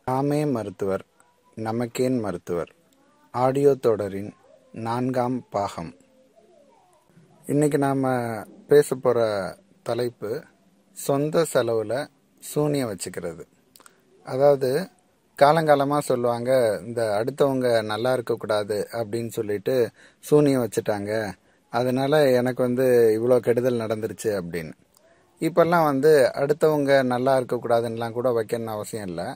நாமே மருத்துவர் நமக்கேன் மருத்துவர் ஆடியோ தொடரின் நான்காம் பாகம் இன்னைக்கு நாம் பேச போகிற தலைப்பு சொந்த செலவில் சூனியம் வச்சுக்கிறது அதாவது காலங்காலமாக சொல்லுவாங்க இந்த அடுத்தவங்க நல்லா இருக்கக்கூடாது அப்படின்னு சொல்லிட்டு சூனியம் வச்சுட்டாங்க அதனால எனக்கு வந்து இவ்வளோ கெடுதல் நடந்துருச்சு அப்படின்னு இப்பெல்லாம் வந்து அடுத்தவங்க நல்லா இருக்கக்கூடாதுன்னெலாம் கூட வைக்கணும்னு அவசியம் இல்லை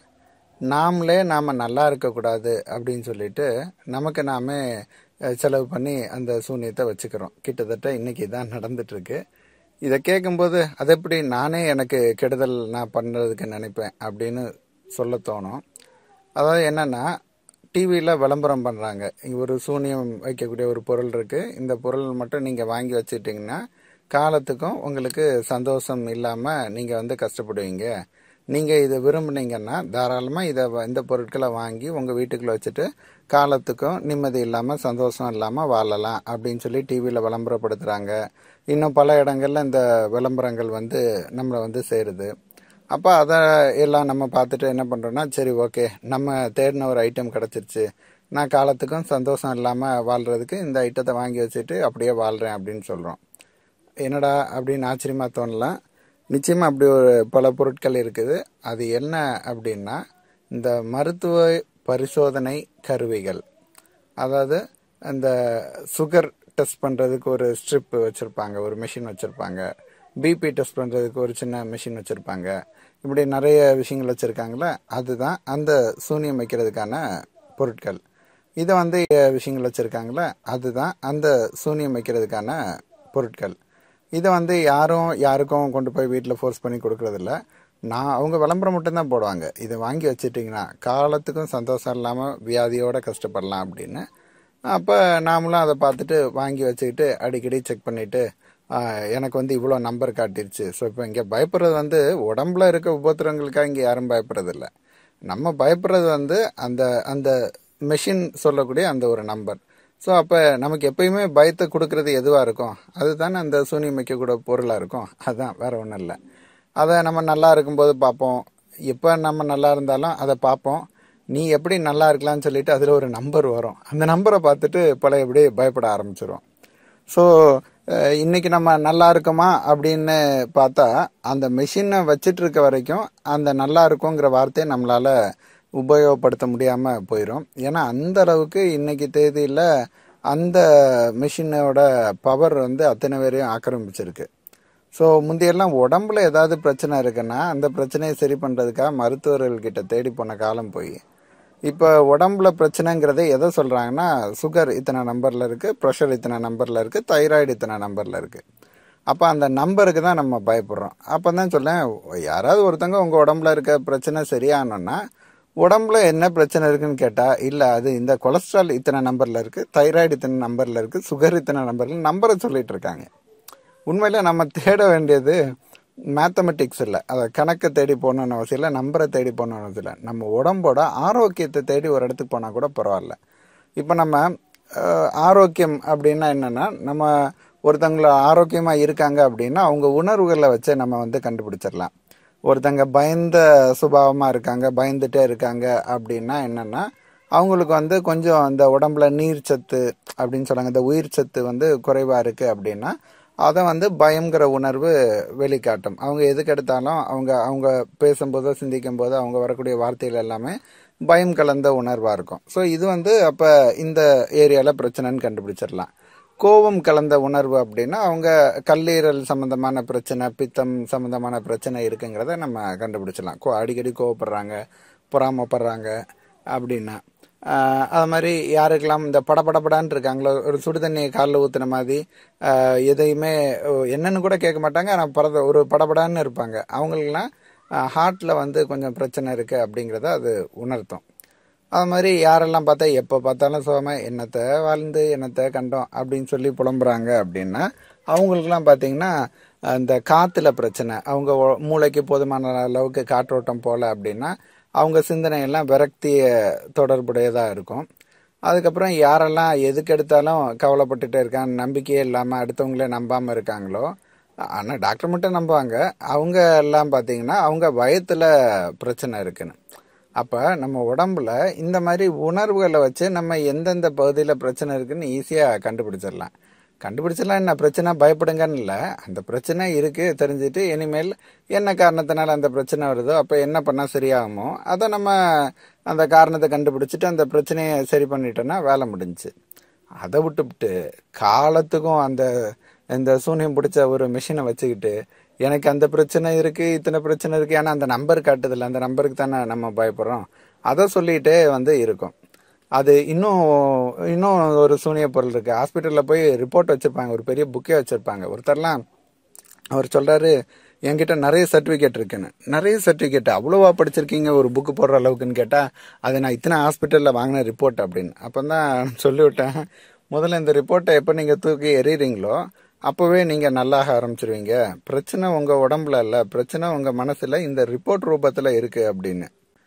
நாமளே நாம் நல்லா இருக்கக்கூடாது அப்படின்னு சொல்லிட்டு நமக்கு நாமே அஹ், செலவு பண்ணி அந்த சூனியத்தை வச்சுக்கிறோம் கிட்டத்தட்ட இன்னைக்கு தான் நடந்துட்டுருக்கு இதை கேட்கும்போது அது எப்படி நானே எனக்கு கெடுதல் நான் பண்ணுறதுக்கு நினைப்பேன் அப்படின்னு சொல்ல தோணும் அதாவது என்னன்னா டிவியில் விளம்பரம் பண்ணுறாங்க ஒரு சூனியம் வைக்கக்கூடிய ஒரு பொருள் இருக்குது இந்த பொருள் மட்டும் நீங்கள் வாங்கி வச்சுக்கிட்டிங்கன்னா காலத்துக்கும் உங்களுக்கு சந்தோஷம் இல்லாமல் நீங்கள் வந்து கஷ்டப்படுவீங்க நீங்கள் இதை விரும்புனீங்கன்னா தாராளமாக இதை வ- இந்த பொருட்களை வாங்கி உங்கள் வீட்டுக்குள்ள வச்சுட்டு காலத்துக்கும் நிம்மதி இல்லாமல் சந்தோஷம் இல்லாமல் வாழலாம் அப்படின்னு சொல்லி டிவியில் விளம்பரப்படுத்துகிறாங்க இன்னும் பல இடங்கள்ல இந்த விளம்பரங்கள் வந்து நம்மளை வந்து சேருது அப்போ அதை எல்லாம் நம்ம பார்த்துட்டு என்ன பண்ணுறோன்னா சரி ஓகே நம்ம தேடின ஒரு ஐட்டம் கிடச்சிருச்சு நான் காலத்துக்கும் சந்தோஷம் இல்லாமல் வாழ்கிறதுக்கு இந்த ஐட்டத்தை வாங்கி வச்சுட்டு அப்படியே வாழ்கிறேன் அப்படின்னு சொல்கிறோம் என்னடா அப்படின்னு ஆச்சரியமா தோணலாம் நிச்சயமா அப்படி ஒரு பல பொருட்கள் இருக்குது அது என்ன அப்படின்னா இந்த மருத்துவ பரிசோதனை கருவிகள் அதாவது அந்த சுகர் டெஸ்ட் பண்ணுறதுக்கு ஒரு ஸ்ட்ரிப் வச்சுருப்பாங்க ஒரு மிஷின் வச்சுருப்பாங்க பிபி டெஸ்ட் பண்ணுறதுக்கு ஒரு சின்ன மிஷின் வச்சுருப்பாங்க இப்படி நிறைய விஷயங்கள் வச்சுருக்காங்களே அதுதான் அந்த சூனியம் வைக்கிறதுக்கான பொருட்கள் இதை வந்து அஹ், விஷயங்கள் வச்சுருக்காங்களே அதுதான் அந்த சூனியம் வைக்கிறதுக்கான பொருட்கள் இதை வந்து யாரும் யாருக்கும் கொண்டு போய் வீட்டில் ஃபோர்ஸ் பண்ணி கொடுக்கறதில்ல நான் அவங்க விளம்பரம் மட்டும்தான் போடுவாங்க இதை வாங்கி வச்சுட்டிங்கன்னா காலத்துக்கும் சந்தோஷம் இல்லாமல் வியாதியோட கஷ்டப்படலாம் அப்படின்னு அப்போ நாமளும் அதை பார்த்துட்டு வாங்கி வச்சுக்கிட்டு அடிக்கடி செக் பண்ணிட்டு ஆஹ், எனக்கு வந்து இவ்வளோ நம்பர் காட்டிருச்சு ஸோ இப்போ இங்கே பயப்படுறது வந்து உடம்புல இருக்க உபத்திரங்களுக்காக இங்கே யாரும் பயப்படுறதில்ல நம்ம பயப்படுறது வந்து அந்த அந்த மெஷின் சொல்லக்கூடிய அந்த ஒரு நம்பர் ஸோ அப்போ நமக்கு எப்பயுமே பயத்தை கொடுக்கறது எதுவாக இருக்கும் அதுதானே அந்த சூனியம் வைக்கக்கூட பொருளாக இருக்கும் அதுதான் வேற ஒன்றும் இல்லை அதை நம்ம நல்லா இருக்கும்போது பார்ப்போம் எப்போ நம்ம நல்லா இருந்தாலும் அதை பார்ப்போம் நீ எப்படி நல்லா இருக்கலாம்னு சொல்லிட்டு அதில் ஒரு நம்பர் வரும் அந்த நம்பரை பார்த்துட்டு பழையபடி பயப்பட ஆரம்பிச்சிரும் ஸோ இன்னைக்கு நம்ம நல்லா இருக்கோமா அப்படின்னு பார்த்தா அந்த மிஷினை வச்சிட்டு இருக்க வரைக்கும் அந்த நல்லா இருக்குங்கிற வார்த்தையை நம்மளால உபயோகப்படுத்த முடியாமல் போயிடும் ஏன்னா அந்த அளவுக்கு இன்னைக்கு தேதியில் அந்த மிஷினோட பவர் வந்து அத்தனை பேரையும் ஆக்கிரமிச்சிருக்கு ஸோ முந்தையெல்லாம் உடம்புல ஏதாவது பிரச்சனை இருக்குன்னா அந்த பிரச்சனையை சரி பண்ணுறதுக்காக மருத்துவர்கள்கிட்ட தேடி போன காலம் போய் இப்போ உடம்புல பிரச்சனைங்கிறதே எதை சொல்கிறாங்கன்னா சுகர் இத்தனை நம்பரில் இருக்குது ப்ரெஷர் இத்தனை நம்பரில் இருக்குது தைராய்டு இத்தனை நம்பரில் இருக்குது அப்போ அந்த நம்பருக்கு தான் நம்ம பயப்படுறோம் அப்போ தான் சொல்லேன் யாராவது ஒருத்தங்க உங்கள் உடம்புல இருக்க பிரச்சனை சரியானோன்னா உடம்புல என்ன பிரச்சனை இருக்குன்னு கேட்டால் இல்லை அது இந்த கொலஸ்ட்ரால் இத்தனை நம்பரில் இருக்குது தைராய்டு இத்தனை நம்பரில் இருக்குது சுகர் இத்தனை நம்பரில் நம்பரை சொல்லிட்டு இருக்காங்க உண்மையில நம்ம தேட வேண்டியது மேத்தமெட்டிக்ஸ் இல்லை அதை கணக்கை தேடி போகணும்னு அவசியம் இல்லை நம்பரை தேடி போகணும்னு அவசியம் இல்லை நம்ம உடம்போட ஆரோக்கியத்தை தேடி ஒரு இடத்துக்கு போனால் கூட பரவாயில்ல இப்போ நம்ம அஹ், ஆரோக்கியம் அப்படின்னா என்னன்னா நம்ம ஒருத்தங்கள ஆரோக்கியமாக இருக்காங்க அப்படின்னா அவங்க உணர்வுகளை வச்சே நம்ம வந்து கண்டுபிடிச்சிடலாம் ஒருத்தங்க பயந்த சுபாவமாக இருக்காங்க பயந்துட்டே இருக்காங்க அப்படின்னா என்னன்னா அவங்களுக்கு வந்து கொஞ்சம் அந்த உடம்புல நீர் சத்து அப்படின்னு சொல்றாங்க இந்த உயிர் சத்து வந்து குறைவாக இருக்கு அப்படின்னா அதை வந்து பயங்கிற உணர்வு வெளிக்காட்டும் அவங்க எதுக்கு எடுத்தாலும் அவங்க அவங்க பேசும்போதோ சிந்திக்கும் போதோ அவங்க வரக்கூடிய வார்த்தைகள் எல்லாமே பயம் கலந்த உணர்வாக இருக்கும் ஸோ இது வந்து அப்போ இந்த ஏரியாவில் பிரச்சனைன்னு கண்டுபிடிச்சிடலாம் கோபம் கலந்த உணர்வு அப்படின்னா அவங்க கல்லீரல் சம்பந்தமான பிரச்சனை பித்தம் சம்பந்தமான பிரச்சனை இருக்குங்கிறத நம்ம கண்டுபிடிச்சிடலாம் கோ அடிக்கடி கோவப்படுறாங்க பொறாமப்படுறாங்க அப்படின்னா ஆஹ் அது மாதிரி யாருக்கெல்லாம் இந்த படபடபடான்னு இருக்காங்களோ ஒரு சுடுதண்ணி காலில் ஊத்துன மாதிரி ஆஹ் எதையுமே ஓ, என்னன்னு கூட கேட்க மாட்டாங்க ஆனால் பரத ஒரு படபடான்னு இருப்பாங்க அவங்களுக்குலாம் ஹார்ட்ல வந்து கொஞ்சம் பிரச்சனை இருக்கு அப்படிங்கிறத அது உணர்த்தும் அது மாதிரி யாரெல்லாம் பார்த்தா எப்போ பார்த்தாலும் சோம என்னத்தை வாழ்ந்து என்னத்தை கண்டோம் அப்படின்னு சொல்லி புலம்புறாங்க அப்படின்னா அவங்களுக்குலாம் பார்த்தீங்கன்னா அந்த காற்றுல பிரச்சனை அவங்க ஒ- மூளைக்கு போதுமான அளவுக்கு காற்றோட்டம் போல அப்படின்னா அவங்க சிந்தனை எல்லாம் விரக்திய தொடர்புடையதாக இருக்கும் அதுக்கப்புறம் யாரெல்லாம் எதுக்கு எடுத்தாலும் கவலைப்பட்டுட்டே இருக்காங்க நம்பிக்கையே இல்லாமல் அடுத்தவங்களே நம்பாமல் இருக்காங்களோ ஆனால் டாக்டர் மட்டும் நம்புவாங்க அவங்க எல்லாம் பார்த்தீங்கன்னா அவங்க வயத்தில் பிரச்சனை இருக்குன்னு அப்போ நம்ம உடம்புல இந்த மாதிரி உணர்வுகளை வச்சு நம்ம எந்தெந்த பகுதியில் பிரச்சனை இருக்குன்னு ஈஸியாக கண்டுபிடிச்சிடலாம் கண்டுபிடிச்சிடலாம் என்ன பிரச்சனை பயப்படுங்கன்னு இல்லை அந்த பிரச்சனை இருக்குது தெரிஞ்சுட்டு இனிமேல் என்ன காரணத்தினால அந்த பிரச்சனை வருதோ அப்போ என்ன பண்ணால் சரியாகுமோ அதை நம்ம அந்த காரணத்தை கண்டுபிடிச்சிட்டு அந்த பிரச்சனையை சரி பண்ணிட்டோன்னா வேலை முடிஞ்சுச்சு அதை விட்டுவிட்டு காலத்துக்கும் அந்த இந்த சூனியம் பிடிச்ச ஒரு மிஷினை வச்சுக்கிட்டு எனக்கு அந்த பிரச்சனை இருக்கு இத்தனை பிரச்சனை இருக்கு ஏன்னா அந்த நம்பர் காட்டுதில்ல அந்த நம்பருக்கு தானே நம்ம பயப்படுறோம் அதை சொல்லிட்டே வந்து இருக்கும் அது இன்னும் இன்னும் ஒரு சூனிய பொருள் இருக்கு ஹாஸ்பிட்டலில் போய் ரிப்போர்ட் வச்சிருப்பாங்க ஒரு பெரிய புக்கே வச்சிருப்பாங்க ஒருத்தர்லாம் அவர் சொல்றாரு என்கிட்ட நிறைய சர்டிஃபிகேட் இருக்குன்னு நிறைய சர்டிஃபிகேட் அவ்வளோவா படிச்சிருக்கீங்க ஒரு புக்கு போடுற அளவுக்குன்னு கேட்டால் அது நான் இத்தனை ஹாஸ்பிட்டலில் வாங்கின ரிப்போர்ட் அப்படின்னு அப்போ தான் சொல்லிவிட்டேன் முதல்ல இந்த ரிப்போர்ட்டை எப்போ நீங்கள் தூக்கி எறிகிறீங்களோ அப்போவே நீங்கள் நல்லாக ஆரம்பிச்சிருவீங்க பிரச்சனை உங்கள் உடம்புல இல்லை பிரச்சனை உங்கள் மனசில் இந்த ரிப்போர்ட் ரூபத்தில் இருக்குது அப்படின்னு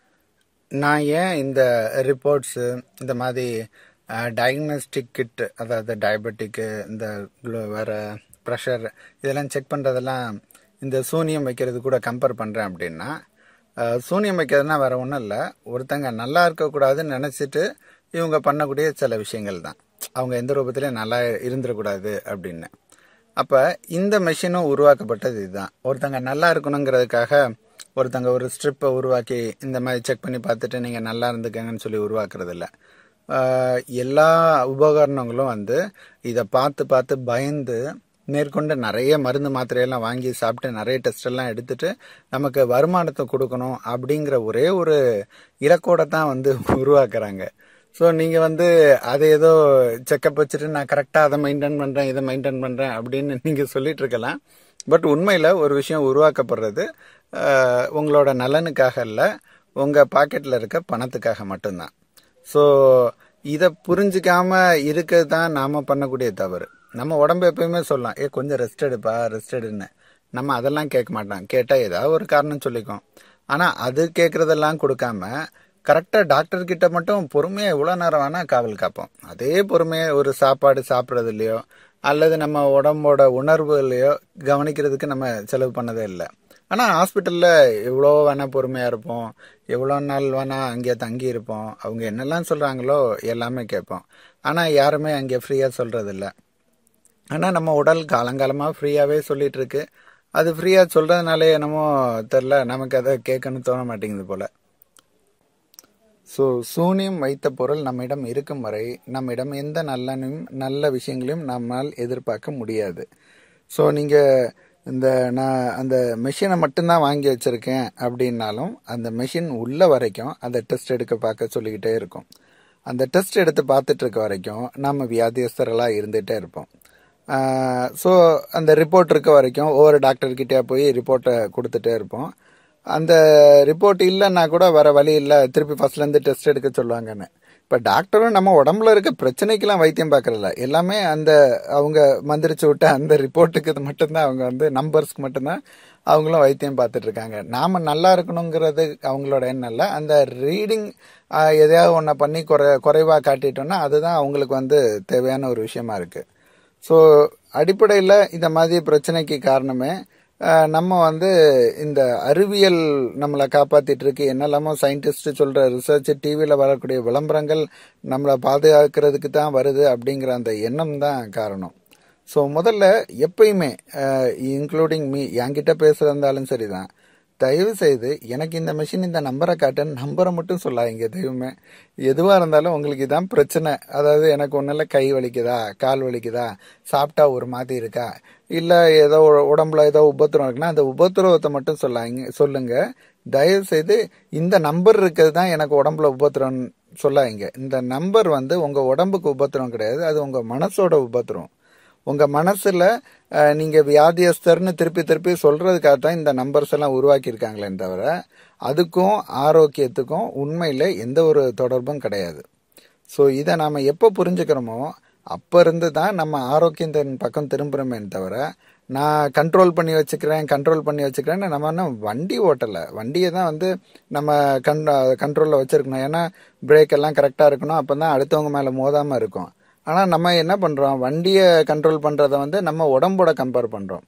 நான் ஏன் இந்த ரிப்போர்ட்ஸு இந்த மாதிரி டயக்னோஸ்டிக் கிட் அதாவது டயபெட்டிக்கு இந்த glo- வேற ப்ரெஷர் இதெல்லாம் செக் பண்ணுறதெல்லாம் இந்த சூனியம் வைக்கிறது கூட கம்பேர் பண்ணுறேன் அப்படின்னா அஹ், சூனியம் வைக்கிறதுனா வேற ஒன்றும் இல்லை ஒருத்தங்க நல்லா இருக்கக்கூடாதுன்னு நினச்சிட்டு இவங்க பண்ணக்கூடிய சில விஷயங்கள் தான் அவங்க எந்த ரூபத்திலையும் நல்லா இருந்துடக்கூடாது அப்படின்னு அப்போ இந்த மெஷினும் உருவாக்கப்பட்டது இதுதான் ஒருத்தங்க நல்லா இருக்கணுங்கிறதுக்காக ஒருத்தங்க ஒரு ஸ்ட்ரிப்பை உருவாக்கி இந்த மாதிரி செக் பண்ணி பார்த்துட்டு நீங்கள் நல்லா இருந்துக்கங்கன்னு சொல்லி உருவாக்குறது இல்ல ஆஹ் எல்லா உபகரணங்களும் வந்து இதை பார்த்து பார்த்து பயந்து மேற்கொண்டு நிறைய மருந்து மாத்திரையெல்லாம் வாங்கி சாப்பிட்டு நிறைய டெஸ்ட் எல்லாம் எடுத்துட்டு நமக்கு வருமானத்தை கொடுக்கணும் அப்படிங்கிற ஒரே ஒரு இலக்கோட தான் வந்து உருவாக்குறாங்க ஸோ நீங்கள் வந்து அதை ஏதோ செக்கப் வச்சுட்டு நான் கரெக்டாக அதை மெயின்டைன் பண்ணுறேன் இதை மெயின்டைன் பண்ணுறேன் அப்படின்னு நீங்கள் சொல்லிட்டு இருக்கலாம் பட் உண்மையில் ஒரு விஷயம் உருவாக்கப்படுறது ஆஹ், உங்களோட நலனுக்காக இல்லை உங்கள் பாக்கெட்டில் இருக்க பணத்துக்காக மட்டும்தான் ஸோ இதை புரிஞ்சிக்காம இருக்கிறது தான் நாம் பண்ணக்கூடிய தவறு நம்ம உடம்பு எப்பயுமே சொல்லலாம் ஏ கொஞ்சம் ரெஸ்ட் எடுப்பா ரெஸ்ட் எடுன்னு நம்ம அதெல்லாம் கேட்க மாட்டோம் கேட்டால் ஏதாவது ஒரு காரணம் சொல்லிக்கும் ஆனால் அது கேட்குறதெல்லாம் கொடுக்காம கரெக்டாக டாக்டர் கிட்ட மட்டும் பொறுமையாக எவ்வளோ நேரம் வேணால் காவல் காப்போம் அதே பொறுமையை ஒரு சாப்பாடு சாப்பிட்றதுலையோ அல்லது நம்ம உடம்போட உணர்வுலையோ கவனிக்கிறதுக்கு நம்ம செலவு பண்ணதே இல்லை ஆனால் ஹாஸ்பிட்டலில் எவ்வளோ வேணால் பொறுமையாக இருப்போம் எவ்வளோ நாள் வேணால் அங்கே தங்கி இருப்போம் அவங்க என்னெல்லாம் சொல்கிறாங்களோ எல்லாமே கேட்போம் ஆனால் யாருமே அங்கே ஃப்ரீயாக சொல்கிறதில்ல ஆனால் நம்ம உடல் காலங்காலமாக ஃப்ரீயாகவே சொல்லிட்டு இருக்கு அது ஃப்ரீயாக சொல்கிறதுனாலே என்னமோ தெரில நமக்கு அதை கேட்கணும்னு தோண மாட்டேங்குது போல் ஸோ சூனியம் வைத்த பொருள் நம்மிடம் இருக்கும் வரை நம்மிடம் எந்த நல்லனையும் நல்ல விஷயங்களையும் நம்மால் எதிர்பார்க்க முடியாது ஸோ நீங்கள் இந்த நான் அந்த மெஷினை மட்டும்தான் வாங்கி வச்சுருக்கேன் அப்படின்னாலும் அந்த மெஷின் உள்ள வரைக்கும் அந்த டெஸ்ட் எடுக்க பார்க்க சொல்லிக்கிட்டே இருக்கும் அந்த டெஸ்ட் எடுத்து பார்த்துட்டு இருக்க வரைக்கும் நம்ம வியாதியஸ்தர்களாக இருந்துகிட்டே இருப்போம் ஸோ அந்த ரிப்போர்ட் இருக்க வரைக்கும் ஒவ்வொரு டாக்டர்கிட்டே போய் ரிப்போர்ட்டை கொடுத்துட்டே இருப்போம் அந்த ரிப்போர்ட் இல்லைன்னா கூட வர வழி இல்லை திருப்பி ஃபர்ஸ்ட்லேருந்து டெஸ்ட் எடுக்க சொல்லுவாங்கன்னு இப்போ டாக்டரும் நம்ம உடம்புல இருக்க பிரச்சனைக்கெல்லாம் வைத்தியம் பார்க்கறதில்ல எல்லாமே அந்த அவங்க மந்திரிச்சு விட்ட அந்த ரிப்போர்ட்டுக்கு இது மட்டும்தான் அவங்க வந்து நம்பர்ஸ்க்கு மட்டும்தான் அவங்களும் வைத்தியம் பார்த்துட்டு இருக்காங்க நாம நல்லா இருக்கணுங்கிறது அவங்களோட எண்ணம் இல்லை அந்த ரீடிங் எதையாவது ஒன்றை பண்ணி குறை குறைவாக காட்டிட்டோம்னா அதுதான் அவங்களுக்கு வந்து தேவையான ஒரு விஷயமா இருக்கு ஸோ அடிப்படையில் இந்த மாதிரி பிரச்சனைக்கு காரணமே அஹ், நம்ம வந்து இந்த அறிவியல் நம்மளை காப்பாத்திட்டு இருக்கு என்னெல்லாமோ சயின்டிஸ்ட் சொல்ற ரிசர்ச் டிவியில் வரக்கூடிய விளம்பரங்கள் நம்மளை பாதுகாக்கிறதுக்கு தான் வருது அப்படிங்கிற அந்த எண்ணம் தான் காரணம் ஸோ முதல்ல எப்பயுமே இன்க்ளூடிங் மீ என்கிட்ட பேசுறதா இருந்தாலும் சரிதான் தயவு செய்து எனக்கு இந்த மிஷின் இந்த நம்பரை காட்டுன்னு நம்பரை மட்டும் சொல்லாதீங்க தெய்வமே எதுவாக இருந்தாலும் உங்களுக்கு இதான் பிரச்சனை அதாவது எனக்கு ஒன்றில் கை வலிக்குதா கால் வலிக்குதா சாப்பிட்டா ஒரு மாதிரி இருக்கா இல்லை ஏதோ உ- உடம்புல ஏதோ உபத்திரம் இருக்குன்னா அந்த உபத்திரவத்தை மட்டும் சொல்லாங்க சொல்லுங்க தயவு செய்து இந்த நம்பர் இருக்கிறது தான் எனக்கு உடம்புல உபத்திரம் சொல்லாதீங்க இந்த நம்பர் வந்து உங்கள் உடம்புக்கு உபத்திரம் கிடையாது அது உங்கள் மனசோட உபத்திரம் உங்க மனசுல அஹ், நீங்க வியாதியஸ்தர்னு திருப்பி திருப்பி சொல்றதுக்காக தான் இந்த நம்பர்ஸ் எல்லாம் உருவாக்கி இருக்காங்களே தவிர அதுக்கும் ஆரோக்கியத்துக்கும் உண்மையில எந்த ஒரு தொடர்பும் கிடையாது ஸோ இதை நாம எப்போ புரிஞ்சுக்கிறோமோ அப்ப இருந்து தான் நம்ம ஆரோக்கியத்தின் பக்கம் திரும்புறோமே தவிர நான் கண்ட்ரோல் பண்ணி வச்சுக்கிறேன் கண்ட்ரோல் பண்ணி வச்சுக்கிறேன்னு நம்ம இன்னும் வண்டி ஓட்டலை வண்டியை தான் வந்து நம்ம கண் கண்ட்ரோலில் வச்சிருக்கணும் ஏன்னா பிரேக் எல்லாம் கரெக்டாக இருக்கணும் அப்போ தான் அடுத்தவங்க மேலே மோதாமல் இருக்கும் ஆனால் நம்ம என்ன பண்ணுறோம் வண்டியை கண்ட்ரோல் பண்ணுறத வந்து நம்ம உடம்போட கம்பேர் பண்ணுறோம்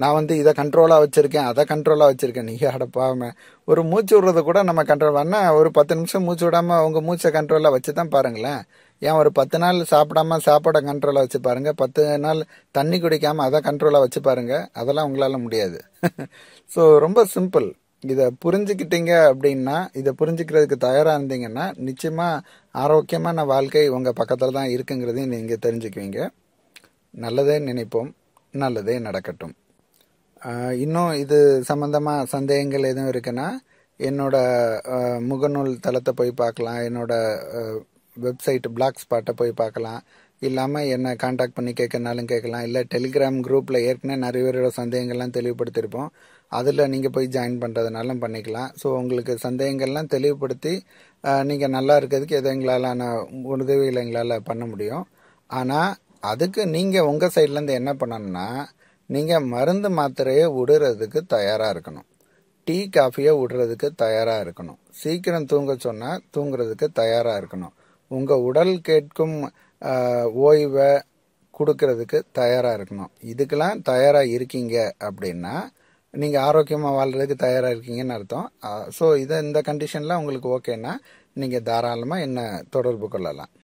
நான் வந்து இதை கண்ட்ரோலாக வச்சுருக்கேன் அதை கண்ட்ரோலாக வச்சுருக்கேன் நீங்கள் அடப்பாம ஒரு மூச்சு விடுறத கூட நம்ம கண்ட்ரோல் பண்ணால் ஒரு பத்து நிமிஷம் மூச்சு விடாமல் உங்கள் மூச்சை கண்ட்ரோலாக வச்சு தான் பாருங்களேன் ஏன் ஒரு பத்து நாள் சாப்பிடாம சாப்பாடை கண்ட்ரோலாக வச்சு பாருங்க பத்து நாள் தண்ணி குடிக்காமல் அதை கண்ட்ரோலாக வச்சு பாருங்க அதெல்லாம் உங்களால் முடியாது ஸோ ரொம்ப சிம்பிள் இதை புரிஞ்சுக்கிட்டீங்க அப்படின்னா இதை புரிஞ்சுக்கிறதுக்கு தயாராக இருந்தீங்கன்னா நிச்சயமாக ஆரோக்கியமான வாழ்க்கை உங்கள் பக்கத்தில் தான் இருக்குங்கிறதையும் நீங்கள் தெரிஞ்சுக்குவீங்க நல்லதே நினைப்போம் நல்லதே நடக்கட்டும் ஆஹ் இன்னும் இது சம்பந்தமாக சந்தேகங்கள் எதுவும் இருக்குன்னா என்னோட ஆஹ், முகநூல் தளத்தை போய் பார்க்கலாம் என்னோட வெப்சைட் பிளாக் ஸ்பாட்டை போய் பார்க்கலாம் இல்லாமல் என்னை காண்டாக்ட் பண்ணி கேட்கறனாலும் கேட்கலாம் இல்லை டெலிகிராம் குரூப்பில் ஏற்கனவே நிறைய பேரோட சந்தேகங்கள்லாம் தெளிவுபடுத்தியிருப்போம் அதில் நீங்கள் போய் ஜாயின் பண்ணுறதுனாலும் பண்ணிக்கலாம் ஸோ உங்களுக்கு சந்தேகங்கள்லாம் தெளிவுபடுத்தி நீங்கள் நல்லா இருக்கிறதுக்கு எது எங்களாலான உதவிகள் எங்களால் பண்ண முடியும் ஆனால் அதுக்கு நீங்கள் உங்கள் சைட்லேருந்து என்ன பண்ணணும்னா நீங்கள் மருந்து மாத்திரையை விடுறதுக்கு தயாராக இருக்கணும் டீ காஃபியை விடுறதுக்கு தயாராக இருக்கணும் சீக்கிரம் தூங்க சொன்னால் தூங்குறதுக்கு தயாராக இருக்கணும் உங்கள் உடல் கேட்கும் ஆஹ், ஓய்வை கொடுக்கறதுக்கு தயாராக இருக்கணும் இதுக்கெல்லாம் தயாராக இருக்கீங்க அப்படின்னா நீங்கள் ஆரோக்கியமாக வாழ்றதுக்கு தயாராக இருக்கீங்கன்னு அர்த்தம் ஸோ இதை இந்த கண்டிஷனில் உங்களுக்கு ஓகேன்னா நீங்கள் தாராளமாக என்ன தொடர்பு கொள்ளலாம்